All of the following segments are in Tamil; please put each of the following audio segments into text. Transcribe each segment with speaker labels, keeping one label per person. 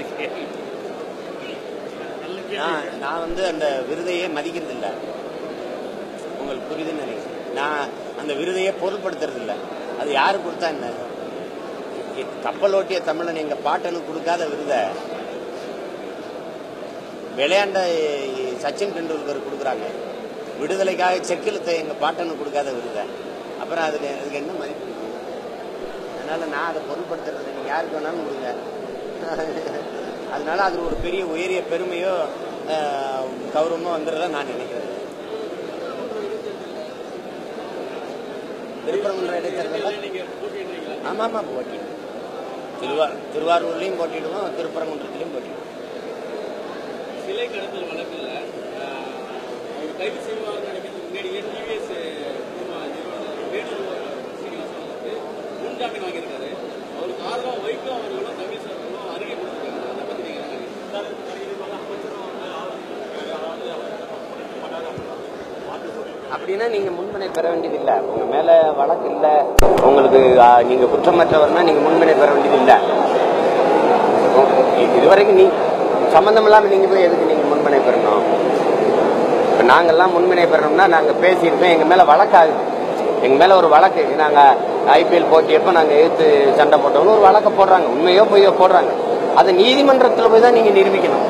Speaker 1: நான் நான் வந்து அந்த விருதையே மதிக்கிறது இல்ல உங்களுக்கு புரியுதுன்னு நினைக்கிறேன் நான் அந்த விருதையே பொருட்படுத்துறது இல்ல அது யாரு கொடுத்தா என்ன இ- கப்பலோட்டிய தமிழன் எங்க பாட்டனுக்கு கொடுக்காத விருதை விளையாண்ட இ- சச்சின் டெண்டுல்கர் கொடுக்குறாங்க விடுதலைக்காக செக்கிலத்த எங்க பாட்டனுக்கு கொடுக்காத விருதை அப்புறம் அதுக்கு அதுக்கு என்ன மதிப்பு இருக்கு? அதனால நான் அதை பொருட்படுத்துறது இல்லை. நீங்க யாருக்கு வேணாலும் கொடுங்க அதனால அது ஒரு பெரிய உயரிய பெருமையோ அஹ், கௌரவமோ வந்துடுறதா நான் நினைக்கிறேன் திருப்பரங்குன்ற இடைத்தேர்தலில் ஆமா ஆமா போட்டிடுவோம் திருவாரூர் திருவாரூர்லயும் போட்டிடுவோம் திருப்பரங்குன்றத்துலயும் போட்டிடுவோம்
Speaker 2: சிலை கடத்தல் வழக்கில் அவர் கைது செய்வார்னு நினைக்கிறது முன்னாடியே டிவிஎஸ் நிறுவனர் வேணூர் சீனிவாசன் வந்து முன்ஜாமீன் வாங்கியிருக்காரு அவருக்கு ஆதரவாக வைகோ அவர்களும் தமிழ் சார்களும் அறிக்கை கொடுத்துருக்காங்க அதை பற்றி நீங்கள்
Speaker 1: அப்படின்னா நீங்க முன்மனை பெற வேண்டியதில்லை உங்க மேல வழக்கு இல்ல உங்களுக்கு ஆ, நீங்க குற்றமற்றவர்னா நீங்க முன்மனை பெற வேண்டியதில்லை உ- இதுவரைக்கும் நீ சம்பந்தம் இல்லாம நீங்க போய் எதுக்கு நீங்க முன்மனை பெறணும் இப்ப நாங்கெல்லாம் முன்மனை பெறணும்னா நாங்க பேசியிருக்கோம் எங்க மேல வழக்காகுது எங்க மேல ஒரு வழக்கு நாங்க ஐபிஎல் போட்டியப்ப நாங்க எதிர்த்து சண்டை போட்டோம்னு ஒரு வழக்க போடுறாங்க உண்மையோ பொய்யோ போடுறாங்க அதை நீதிமன்றத்துல போய் தான் நீங்க நிரூபிக்கணும்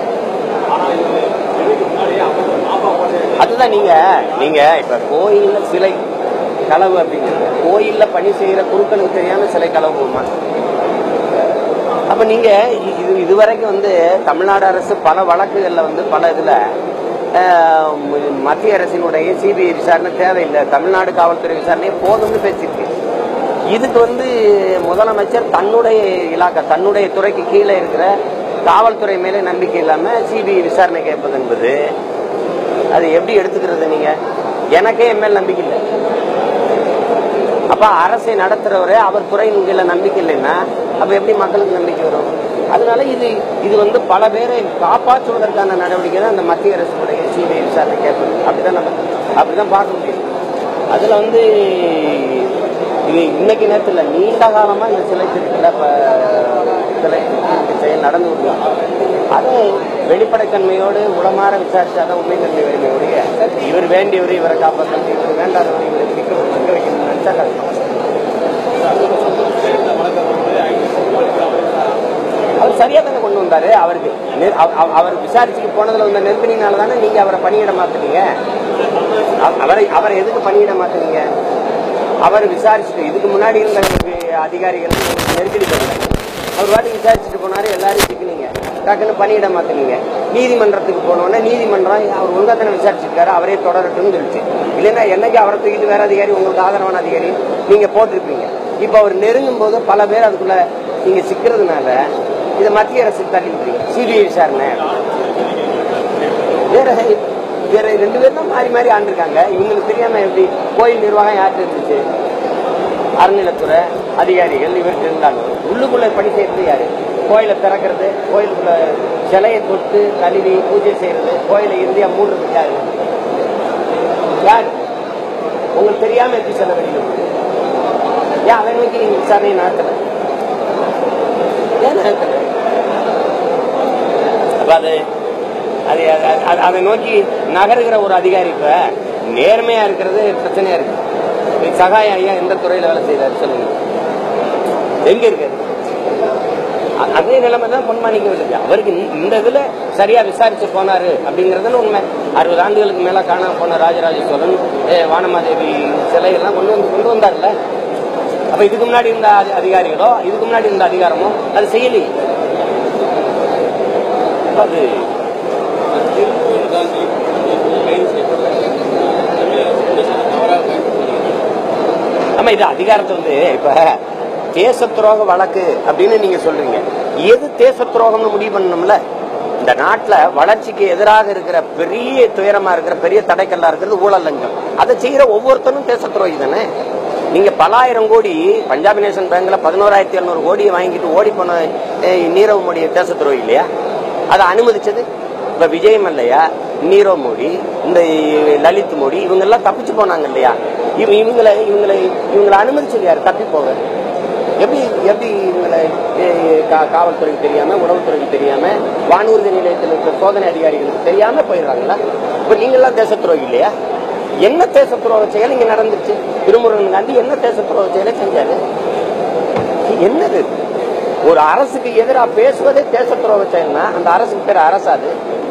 Speaker 1: அதுதான் நீங்க நீங்க இப்ப கோயில்ல சிலை களவு அப்படிங்கிறது கோயில்ல பணி செய்யற குருக்களுக்கு தெரியாம சிலை களவு போகுமா அப்ப நீங்க இ- இது இதுவரைக்கும் வந்து தமிழ்நாடு அரசு பல வழக்குகள்ல வந்து பல இதுல அஹ், ம- மத்திய அரசினுடைய சிபிஐ விசாரணை தேவையில்லை தமிழ்நாடு காவல்துறை விசாரணை போதும்னு பேசிருக்கு இதுக்கு வந்து முதலமைச்சர் தன்னுடைய இலாக்கா தன்னுடைய துறைக்கு கீழே இருக்கிற காவல்துறை மேலே நம்பிக்கை இல்லாம சிபிஐ விசாரணை கேட்பது என்பது அது எப்படி எடுத்துக்கிறது நீங்க எனக்கே என் மேல் நம்பிக்கை இல்லை அப்ப அரசை நடத்துறவரே அவர் துறையின் கீழ நம்பிக்கை இல்லைன்னா அப்ப எப்படி மக்களுக்கு நம்பிக்கை வரும் அதனால இது இது வந்து பல பேரை காப்பாற்றுவதற்கான நடவடிக்கை தான் அந்த மத்திய அரசுடைய சிபிஐ விசாரணை கேட்பது அப்படிதான் நம்ம அப்படிதான் பார்க்க முடியும் அதுல வந்து இது இன்னைக்கு நேரத்தில் நீண்ட காலமா இந்த சிலை திருட்டில் சிலை திருட்டு செயல் நடந்து வருது அது வெளிப்படைத்தன்மையோடு உளமாற விசாரிச்சாதான் உண்மைத்தன்மை வேண்டியவருடைய இவர் வேண்டியவர் இவரை காப்பாற்றணும் இவர் வேண்டாதவர் இவரை பிடிக்க வைக்க வைக்கணும்னு நினைச்சா கஷ்டம் அவர் சரியா தானே கொண்டு வந்தாரு அவருக்கு நெ- அவ- அவ- அவர் விசாரிச்சுட்டு போனதுல வந்த நெருக்கடினால தானே நீங்க அவரை பணியிட மாத்துனீங்க அவ- அவரை அவரை எதுக்கு பணியிட மாத்துனீங்க அவர் விசாரிச்சுட்டு இதுக்கு முன்னாடி இருந்த வி- அதிகாரிகள் நெருக்கடி பண்ணல அவர் வாட்டி விசாரிச்சுட்டு போனாரு எல்லாரும் சிக்கினீங்க டக்குன்னு பணியிட மாத்துனீங்க நீதிமன்றத்துக்கு போனோடனே நீதிமன்றம் அவர் ஒழுங்கா தானே விசாரிச்சிருக்காரு அவரே தொடரட்டும்னு சொல்லிச்சு இல்லைன்னா என்னைக்கு அவரை தூக்கிட்டு வேற அதிகாரி உங்களுக்கு ஆதரவான அதிகாரி நீங்க போட்டிருப்பீங்க இப்ப அவர் நெருங்கும் போது பல பேர் அதுக்குள்ள நீங்க சிக்கிறதுனால இதை மத்திய அரசுக்கு தள்ளி விட்டுறீங்க சிபிஐ விசாரணை வேற வேற ரெண்டு பேரும் தான் மாறி மாறி ஆண்டிருக்காங்க இவங்களுக்கு தெரியாம எப்படி கோயில் நிர்வாகம் யார்கிட்ட இருந்துச்சு அறநிலைத்துறை அதிகாரிகள் இவர்கிட்ட இருந்தாங்க உள்ளுக்குள்ள பணி செய்யறது யாரு கோயிலை திறக்கிறது கோயிலுக்குள்ள சிலையை தொட்டு கழுவி பூஜை செய்யறது கோயிலை இந்தியா மூடுறது யாரு யார் உங்களுக்கு தெரியாம எப்படி செல்ல வெளியில போகுது? ஏன் அதை நோக்கி நீங்க விசாரணை நடத்தல ஏன் நடத்தல அப்ப அது அது அது- அது- அதை நோக்கி நகருகிற ஒரு அதிகாரி இப்ப நேர்மையா இருக்கிறது பிரச்சனையா இருக்கு இப்ப சகாயம் ஐயா எந்த துறையில வேலை செய்யறாரு சொல்லுங்க எங்க இருக்காரு அ- அதே நிலைமை தான் பொன்மாணிக்க விடுது அவருக்கு இந்த- இந்த இதுல சரியா விசாரிச்சு போனாரு அப்படிங்கறதுல உண்மை அறுபது ஆண்டுகளுக்கு மேல காணாம போன ராஜராஜ சோழன் ஏ, வானமாதேவி சிலை எல்லாம் கொண்டு வந்து கொண்டு வந்தார்ல அப்ப இதுக்கு முன்னாடி இருந்த அதி- அதிகாரிகளோ இதுக்கு முன்னாடி இருந்த அதிகாரமோ அது செய்யலையே அப்ப அது
Speaker 2: திருப்பூர் காந்தி கைது செய்யப்பட்டாங்க தமிழக அரசு தவறாக பயன்படுத்தி
Speaker 1: ஆமா இது அதிகாரத்தை வந்து இப்ப தேச துரோக வழக்கு அப்படின்னு நீங்க சொல்றீங்க எது தேச துரோகம்னு முடிவு பண்ணணும்ல இந்த நாட்டுல வளர்ச்சிக்கு எதிராக இருக்கிற பெரிய துயரமா இருக்கிற பெரிய தடைக்கல்லா இருக்கிறது ஊழல் லஞ்சம் அதை செய்யற ஒவ்வொருத்தரும் தேச துரோகி தானே நீங்க பலாயிரம் கோடி பஞ்சாப் நேஷன் பேங்க்ல பதினோராயிரத்தி எழுநூறு கோடியை வாங்கிட்டு ஓடி போன அஹ், நீரவ் மோடி தேச துரோகி இல்லையா அதை அனுமதிச்சது இப்ப விஜய் மல்லையா நீரவ் மோடி இந்த லலித் மோடி இவங்க எல்லாம் தப்பிச்சு போனாங்க இல்லையா இவ- இவங்களை இவங்களை இவங்களை அனுமதிச்சது யாரு தப்பி போக எப்படி எப்படி இவங்களை எ, கா- காவல்துறைக்கு தெரியாம உளவுத்துறைக்கு தெரியாம வானூர்தி நிலையத்தில் இருக்கிற சோதனை அதிகாரிகளுக்கு தெரியாம போயிடுறாங்களா இப்ப நீங்களாம் தேச துரோகி இல்லையா என்ன தேச துரோக செயல் இங்க நடந்துச்சு திருமுருகன் காந்தி என்ன தேச துரோக செயலை செஞ்சாரு என்னது இது? ஒரு அரசுக்கு எதிராக பேசுவதே தேச துரோக செயல்னா அந்த அரசுக்கு பேர் அரசாது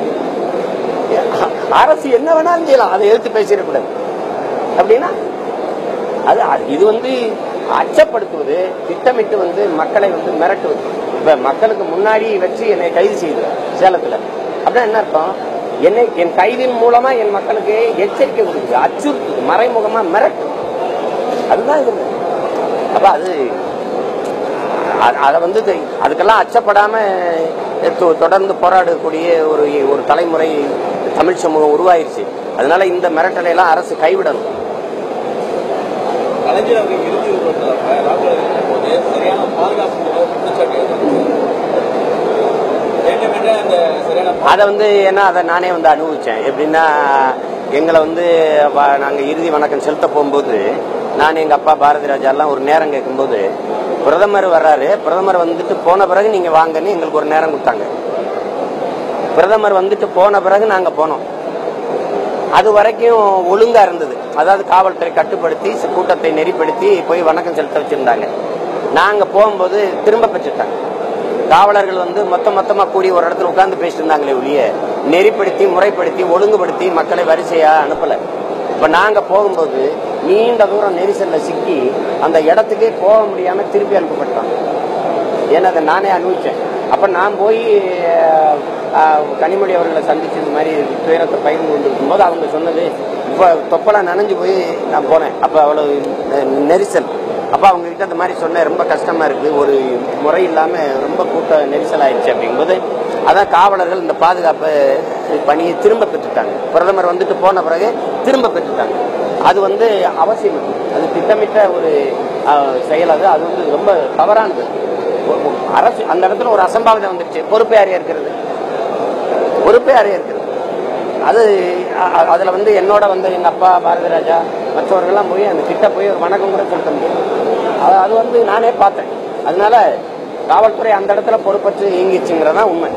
Speaker 1: அரசு என்ன வேணாலும் செய்யலாம் அதை எடுத்து பேசிடக்கூடாது அப்படின்னா அது அது- இது வந்து அச்சப்படுத்துவது திட்டமிட்டு வந்து மக்களை வந்து மிரட்டுவது இப்ப மக்களுக்கு முன்னாடி வச்சு என்னை கைது செய்யுது சேலத்துல அப்படின்னா என்ன அர்த்தம் என்னை என் கைதின் மூலமா என் மக்களுக்கு எச்சரிக்கை கொடுக்குது அச்சுறுத்துது மறைமுகமா மிரட்டு அதுதான் இது அப்ப அது அ- அதை வந்து தெ- அதுக்கெல்லாம் அச்சப்படாம தொ- தொடர்ந்து போராடக்கூடிய ஒரு ஒரு தலைமுறை தமிழ் சமூகம் உருவாயிருச்சு அதனால இந்த மிரட்டலை எல்லாம் அரசு கைவிடணும்
Speaker 2: கலைஞர் அவர்கள் இறுதி உருவத்தில் ராகுல் இருக்கும்போது சரியான பாதுகாப்பு முறை குற்றச்சாட்டு எழுந்தது. வேண்டுமென்றே அந்த சரியான பா-
Speaker 1: அதை வந்து ஏன்னா அதை நானே வந்து அனுபவிச்சேன் எப்படின்னா எங்களை வந்து வ- நாங்க இறுதி வணக்கம் செலுத்த போகும்போது நான் எங்க அப்பா பாரதி ராஜா எல்லாம் ஒரு நேரம் கேட்கும்போது பிரதமர் வர்றாரு பிரதமர் வந்துட்டு போன பிறகு நீங்க வாங்கன்னு எங்களுக்கு ஒரு நேரம் கொடுத்தாங்க பிரதமர் வந்துட்டு போன பிறகு நாங்க போனோம் அது வரைக்கும் ஒழுங்கா இருந்தது அதாவது காவல்துறை கட்டுப்படுத்தி ச- கூட்டத்தை நெறிப்படுத்தி போய் வணக்கம் செலுத்த வச்சிருந்தாங்க நாங்க போகும்போது திரும்ப பெற்றுட்டாங்க காவலர்கள் வந்து மொத்த மொத்தமா கூடி ஒரு இடத்துல உட்கார்ந்து பேசிட்டு இருந்தாங்களே ஒழிய நெறிப்படுத்தி முறைப்படுத்தி ஒழுங்குபடுத்தி மக்களை வரிசையா அனுப்பல இப்ப நாங்க போகும்போது நீண்ட தூரம் நெரிசல்ல சிக்கி அந்த இடத்துக்கே போக முடியாம திருப்பி அனுப்பப்பட்டோம் ஏன்னா அதை நானே அனுபவிச்சேன் அப்ப நான் போய் அஹ், அஹ், கனிமொழி அவர்களை சந்திச்சு இந்த மாதிரி துயரத்தை பகிர்ந்து கொண்டிருக்கும் போது அவங்க சொன்னது இப்போ தொப்பலாம் நனைஞ்சு போய் நான் போனேன் அப்ப அவ்வளவு அஹ், நெரிசல் அப்ப அவங்க கிட்ட அந்த மாதிரி சொன்னேன் ரொம்ப கஷ்டமா இருக்கு ஒரு முறை இல்லாம ரொம்ப கூட்ட நெரிசல் ஆயிடுச்சு அப்படிங்கும்போது அதான் காவலர்கள் இந்த பாதுகாப்பு பணியை திரும்ப பெற்றுட்டாங்க பிரதமர் வந்துட்டு போன பிறகு திரும்ப பெற்றுட்டாங்க அது வந்து அவசியம் இல்லை. அது திட்டமிட்ட ஒரு அஹ், செயல் அது அது வந்து ரொம்ப தவறானது ஒ- ஒ- அரசு அந்த இடத்துல ஒரு அசம்பாவிதம் வந்துருச்சு பொறுப்பு யாரையா இருக்கிறது பொறுப்பே யாரையா இருக்கிறது அது அ- அ- அதுல வந்து என்னோட வந்து எங்க அப்பா பாரதி ராஜா மற்றவர்கள்லாம் போய் அந்த கிட்ட போய் ஒரு வணக்கம் கூட செலுத்த முடியும் அது அது வந்து நானே பார்த்தேன் அதனால காவல்துறை அந்த இடத்துல பொறுப்பற்று இயங்கிச்சுங்கிறதான் உண்மை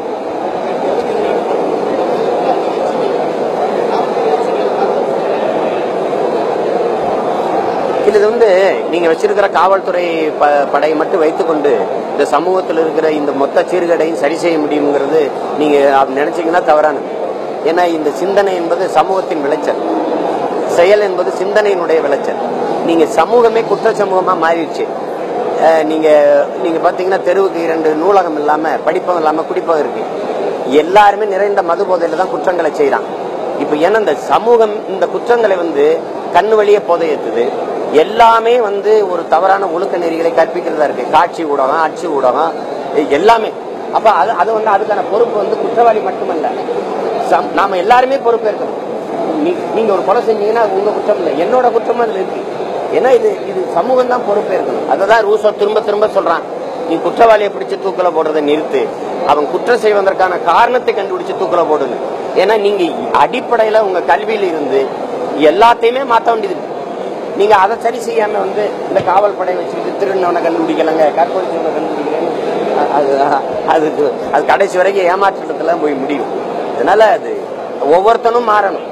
Speaker 1: இல்ல, இது வந்து நீங்க வச்சிருக்கிற காவல்துறை ப- படையை மட்டும் வைத்துக்கொண்டு இந்த சமூகத்தில் இருக்கிற இந்த மொத்த சீர்கேடையும் சரி செய்ய முடியுங்கிறது நீங்க அப்படி நினைச்சீங்கன்னா தவறானது ஏன்னா இந்த சிந்தனை என்பது சமூகத்தின் விளைச்சல் செயல் என்பது சிந்தனையினுடைய விளைச்சல் நீங்க சமூகமே குற்ற சமூகமா மாறிடுச்சு அஹ், நீங்க நீங்க பாத்தீங்கன்னா தெருவுக்கு இரண்டு நூலகம் இல்லாம படிப்பகம் இல்லாம குடிப்பகம் இருக்கு எல்லாருமே நிறைந்த மது போதையில தான் குற்றங்களை செய்யறான் இப்ப ஏன்னா இந்த சமூகம் இந்த குற்றங்களை வந்து கண்ணு வழியே போதையேத்துது எல்லாமே வந்து ஒரு தவறான ஒழுக்க நெறிகளை கற்பிக்கிறதா இருக்கு காட்சி ஊடகம் அச்சு ஊடகம் எ- எல்லாமே அப்ப அது அது வந்து அதுக்கான பொறுப்பு வந்து குற்றவாளி மட்டுமல்ல சம்- நாம எல்லாருமே பொறுப்பேற்கணும் நீ- நீங்க ஒரு கொலை செஞ்சீங்கன்னா அது உங்க குற்றம் இல்லை என்னோட குற்றம் அதுல இருக்கு ஏன்னா இது இது சமூகம் தான் பொறுப்பேற்கணும் அததான் ரூசோ திரும்ப திரும்ப சொல்றான் நீ குற்றவாளியை பிடிச்சு தூக்கில போடுறதை நிறுத்து அவன் குற்றம் செய்வதற்கான காரணத்தை கண்டுபிடிச்சு தூக்கில போடுங்க ஏன்னா நீங்க அடிப்படையில உங்க கல்வியில இருந்து எல்லாத்தையுமே மாத்த வேண்டியது இருக்கு. நீங்க அதை சரி செய்யாம வந்து இந்த காவல் படை வச்சுக்கிட்டு திருநவனை கண்டுபிடிக்கலங்க கற்பழிச்சவனை கண்டுபிடிக்கலன்னு அது அது அது கடைசி வரைக்கும் ஏமாற்றத்துல போய் முடியும் அதனால அது ஒவ்வொருத்தனும் மாறணும்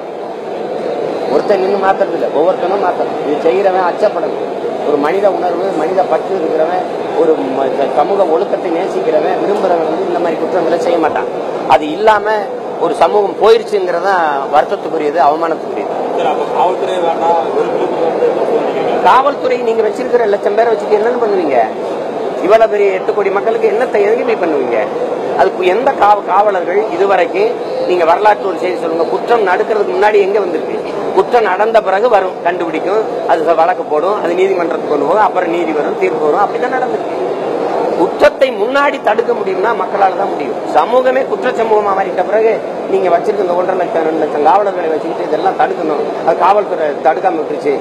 Speaker 1: ஒருத்தன் நின்று மாத்துறது இல்லை ஒவ்வொருத்தனும் மாத்தணும் இது செய்கிறவன் அச்சப்படணும் ஒரு மனித உணர்வு மனித பற்று இருக்கிறவன் ஒரு ம- சமூக ஒழுக்கத்தை நேசிக்கிறவன் விரும்புறவன் வந்து இந்த மாதிரி குற்றங்களை செய்ய மாட்டான் அது இல்லாம ஒரு சமூகம் போயிருச்சுங்கிறதான் வருத்தத்துக்குரியது அவமானத்துக்குரியது
Speaker 2: சரி, அப்ப காவல்துறை வேண்டாம் ஒரு குழுக்கு வந்து என்ன சொல்றீங்க?
Speaker 1: காவல்துறை நீங்க வச்சிருக்கிற லட்சம் பேரை வச்சுட்டு என்னன்னு பண்ணுவீங்க இவ்வளவு பெரிய எட்டு கோடி மக்களுக்கு என்னத்தை எதுவுமே பண்ணுவீங்க அதுக்கு எந்த காவ காவலர்கள் இதுவரைக்கும் நீங்க வரலாற்று ஒரு செய்தி சொல்லுங்க குற்றம் நடக்கிறதுக்கு முன்னாடி எங்க வந்திருக்கு குற்றம் நடந்த பிறகு வரும் கண்டுபிடிக்கும் அது வழக்கு போடும் அது நீதிமன்றத்துக்கு கொண்டு போகும் அப்புறம் நீதி வரும் தீர்ப்பு வரும் அப்படிதான் நடந்திருக்கு குற்றத்தை முன்னாடி தடுக்க முடியும்னா மக்களால் தான் முடியும் சமூகமே குற்ற சமூகமா மாறிட்ட பிறகு நீங்க வச்சிருக்க இந்த ஒன்றரை லட்சம் ரெண்டு லட்சம் காவலர்களை வச்சுக்கிட்டு இதெல்லாம் தடுக்கணும் அது காவல்துறை தடுக்காம விட்டுருச்சு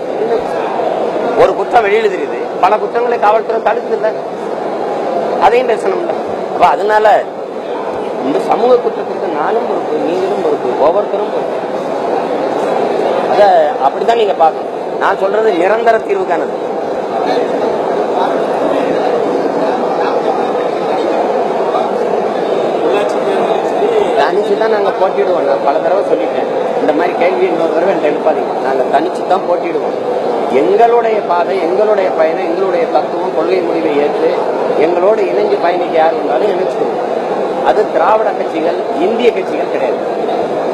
Speaker 1: ஒரு குற்றம் வெளியில தெரியுது பல குற்றங்களை காவல்துறை தடுக்குது இல்ல அதையும் பேசணும்ல அப்ப அதனால இந்த சமூக குற்றத்திற்கு நானும் பொறுப்பு நீங்களும் பொறுப்பு ஒவ்வொருத்தரும் பொறுப்பு அத அப்படிதான் நீங்க பார்க்கணும் நான் சொல்றது நிரந்தர தீர்வுக்கானது தனிச்சு தான் நாங்கள் போட்டிடுவோம் நான் பல தடவை சொல்லிட்டேன் இந்த மாதிரி கேள்வி இன்னொரு தடவை என்கிட்ட எழுப்பாதீங்க நாங்கள் தனிச்சு தான் போட்டிடுவோம் எங்களுடைய பாதை எங்களுடைய பயணம் எங்களுடைய தத்துவம் கொள்கை முடிவை ஏற்று எங்களோடு இணைஞ்சு பயணிக்க யார் இருந்தாலும் இணைச்சுக்கணும் அது திராவிட கட்சிகள் இந்திய கட்சிகள் கிடையாது